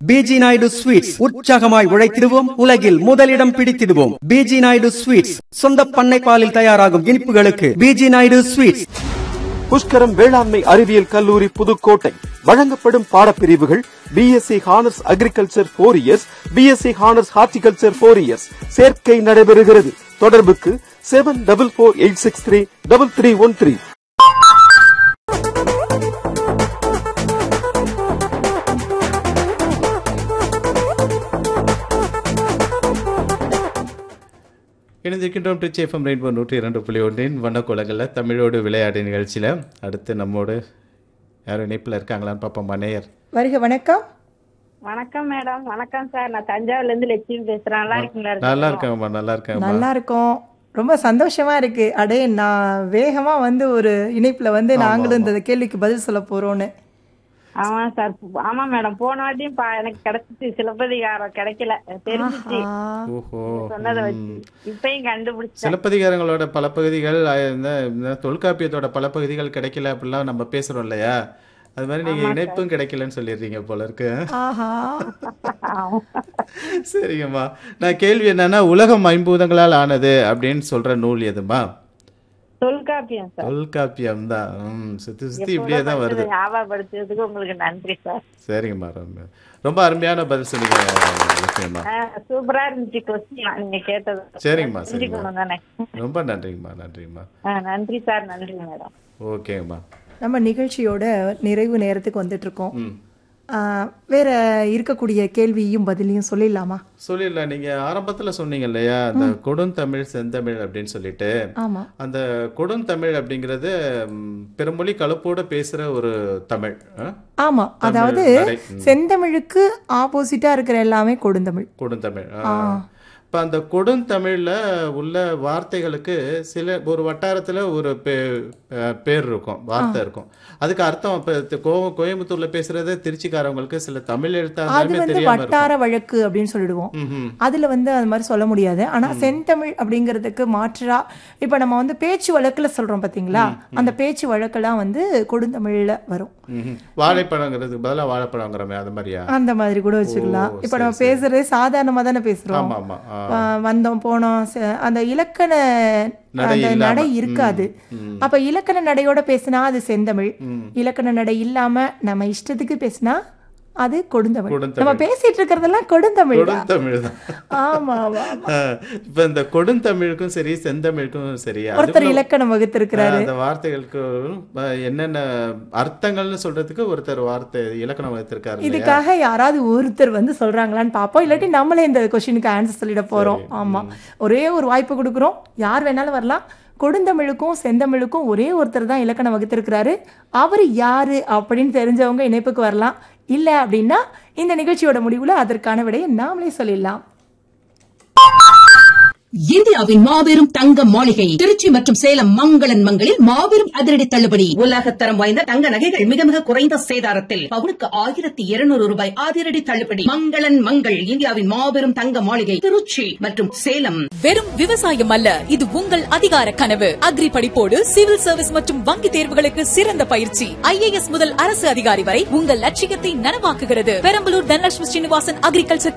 PG Naidu sweets உற்சாகமாய் உழைத்திடுவோம் உலகில் முதலிடம் பிடித்திடுவோம் பிஜி நாயுடு ஸ்வீட்ஸ் சொந்த பண்ணை பாலில் தயாராகும் இனிப்புகளுக்கு பிஜி நாயுடு ஸ்வீட்ஸ் புஷ்கரம் வேளாண்மை அறிவியல் கல்லூரி புதுக்கோட்டை வழங்கப்படும் பாடப்பிரிவுகள் BSc honours agriculture four years BSc honours horticulture four years சேர்க்கை நடைபெறுகிறது தொடர்புக்கு seven double four eight six three double three one three இணைந்திருக்கின்றோம் ட்ரிச் எஃப்எம் ரெயின்போ நூற்றி இரண்டு புள்ளி ஒன்றின் வண்ணக்குலங்களில் தமிழோடு விளையாடு நிகழ்ச்சியில் அடுத்து நம்மோடு யாரும் இணைப்பில் இருக்காங்களான்னு பார்ப்போம் நேயர் வருக வணக்கம் வணக்கம் மேடம் வணக்கம் சார் நான் தஞ்சாவூர்ல இருந்து லட்சுமி பேசுறேன் நல்லா இருக்கீங்களா நல்லா இருக்காங்கம்மா நல்லா இருக்காங்கம்மா நல்லா இருக்கோம் ரொம்ப சந்தோஷமா இருக்கு அடே நான் வேகமா வந்து ஒரு இணைப்புல வந்து நாங்களும் இந்த கேள்விக்கு பதில் சொல்ல போறோம்னு ஆமா சார் ஆமா மேடம் போன வாட்டியும் பா- எனக்கு கிடைச்சிச்சு சிலப்பதிகாரம் கிடைக்கல தெரிஞ்சிச்சு ஆ, ஓஹோ சொன்னதை வச்சு இப்பயும் கண்டுபிடிச்சேன் சிலப்பதிகாரங்களோட பல பகுதிகள் அஹ், இந்த இந்த தொல்காப்பியத்தோட பல பகுதிகள் கிடைக்கல அப்படிலாம் நம்ம பேசுறோம் இல்லையா அது மாதிரி நீங்க இணைப்பும் கிடைக்கலன்னு சொல்லிடுறீங்க போல இருக்கு ஆஹா ஆமா. சரிங்கம்மா நான் கேள்வி என்னன்னா உலகம் ஐம்பூதங்களால் ஆனது அப்படின்னு சொல்ற நூல் எதுமா தொல்காப்பியம் சார் தொல்காப்பியம் தான் ம், சுத்தி சுத்தி இப்படியே தான் வருது படிச்சதை ஞாபகப்படுத்துறதுக்கு உங்களுக்கு நன்றி சார் சரிங்கம்மா ரொம்ப ரொம்ப அருமையான பதில் சொன்னீங்க லட்சுமிம்மா ஆ, சூப்பரா இருந்துச்சு கொஸ்டின் நீங்க கேட்டது சரிங்கம்மா சரிங்கம்மா தெரிஞ்சுக்கணும் தானே ரொம்ப நன்றிங்கம்மா நன்றிங்கம்மா ஆ, நன்றி சார் நன்றி மேடம் ஓகேங்கம்மா நம்ம நிகழ்ச்சியோட நிறைவு நேரத்துக்கு வந்துட்டு இருக்கோம் ம் ஆ, வேற இருக்கக்கூடிய கேள்வியும் பதிலையும் சொல்லிடலாமா சொல்லிடலாம் நீங்க ஆரம்பத்துல சொன்னீங்க இல்லையா அந்த கொடுந்தமிழ் செந்தமிழ் அப்படின்னு சொல்லிட்டு ஆமா அந்த கொடுந்தமிழ் அப்படிங்கிறது ம், பிறமொழி கலப்போட பேசுற ஒரு தமிழ் ஆ? ஆமா அதாவது நடை. ம். செந்தமிழுக்கு ஆப்போசிட்டா இருக்கிற எல்லாமே கொடுந்தமிழ் கொடுந்தமிழ் ஆ. இப்ப அந்த கொடுந்தமிழ்ல உள்ள வார்த்தைகளுக்கு சில ஒரு வட்டாரத்துல ஒரு பே- அஹ் பேர் இருக்கும் வார்த்தை இருக்கும் அதுக்கு அர்த்தம் இப்ப தி- கோ- கோயம்புத்தூர்ல பேசுறது திருச்சிக்காரவங்களுக்கு சில தமிழ் அது எழுத்தாலுமே வந்து தெரியாம இருக்கும் வட்டார வழக்கு அப்படின்னு சொல்லிடுவோம் ம்ஹும். அதுல வந்து அது மாதிரி சொல்ல முடியாது ஆனா செந்தமிழ் அப்படிங்கிறதுக்கு மாற்றா இப்ப நம்ம வந்து பேச்சு வழக்குல சொல்றோம் பாத்தீங்களா அந்த பேச்சு வழக்கெல்லாம் வந்து கொடுந்தமிழ்ல வரும் ம்ஹும். வாழைப்பழங்கிறதுக்கு பதிலா வாழைப்பழங்கிறமே அது மாதிரியா அந்த மாதிரி கூட வச்சுக்கலாம் ஓ, இப்ப சரி, நம்ம சரி. பேசுறதே சாதாரணமா தானே பேசுறோம் ஆமா ஆமா ஆ. ஆ, வந்தோம் போனோம் ச- அந்த இலக்கண நடை அந்த இல்லாம. நடை இருக்காது ம். அப்ப இலக்கண நடையோட பேசினா அது செந்தமிழ் இலக்கண நடை இல்லாம நம்ம இஷ்டத்துக்கு பேசினா அது கொடுந்தமிழ் கொடுந்தமிழ். நம்ம பேசிட்டு இருக்கிறதெல்லாம் கொடுந்தமிழ் தான். கொடுந்தமிழ் தான் ஆமா ஆமா ஆமா. ஆ, இப்ப இந்த கொடுந்தமிழுக்கும் சரி செந்தமிழுக்கும் சரி ஒருத்தர் அதுக்குள்ள- இலக்கணம் வகுத்திருக்கிறாரு அந்த வார்த்தைகளுக்கு அஹ், என்னென்ன அர்த்தங்கள்னு சொல்றதுக்கு ஒருத்தர் வார்த்தை இலக்கணம் வகுத்திருக்காரு இல்லையா? இதுக்காக யாராவது ஒருத்தர் வந்து சொல்றாங்களான்னு பார்ப்போம் இல்லாட்டி நம்மளே இந்த கொஸ்டினுக்கு ஆன்சர் சொல்லிட போறோம் ஆமா ஒரே ஒரு வாய்ப்பு கொடுக்குறோம் யார் வேணாலும் வரலாம் கொடுந்தமிழுக்கும் செந்தமிழுக்கும் ஒரே ஒருத்தர் தான் இலக்கணம் வகுத்திருக்கிறாரு அவர் யாரு அப்படின்னு தெரிஞ்சவங்க இணைப்புக்கு வரலாம் இல்ல அப்படின்னா இந்த நிகழ்ச்சியோட முடிவுல அதற்கான விடையை நாமளே சொல்லிடலாம் இந்தியாவின் மாபெரும் தங்க மாளிகை திருச்சி மற்றும் சேலம் மங்களன் மங்களில் மாபெரும் அதிரடி தள்ளுபடி உலகத்தரம் வாய்ந்த தங்க நகைகள் மிக மிக குறைந்த சேதாரத்தில் பவுனுக்கு ஆயிரத்தி இருநூறு ரூபாய் அதிரடி தள்ளுபடி மங்களன் மங்கள் இந்தியாவின் மாபெரும் தங்க மாளிகை திருச்சி மற்றும் சேலம் வெறும் விவசாயம் அல்ல இது உங்கள் அதிகார கனவு அக்ரி படிப்போடு சிவில் சர்வீஸ் மற்றும் வங்கி தேர்வுகளுக்கு சிறந்த பயிற்சி ஐஏஎஸ் முதல் அரசு அதிகாரி வரை உங்கள் லட்சியத்தை நனவாக்குகிறது பெரம்பலூர் தனலட்சுமி ஸ்ரீனிவாசன் அக்ரிகல்ச்சர்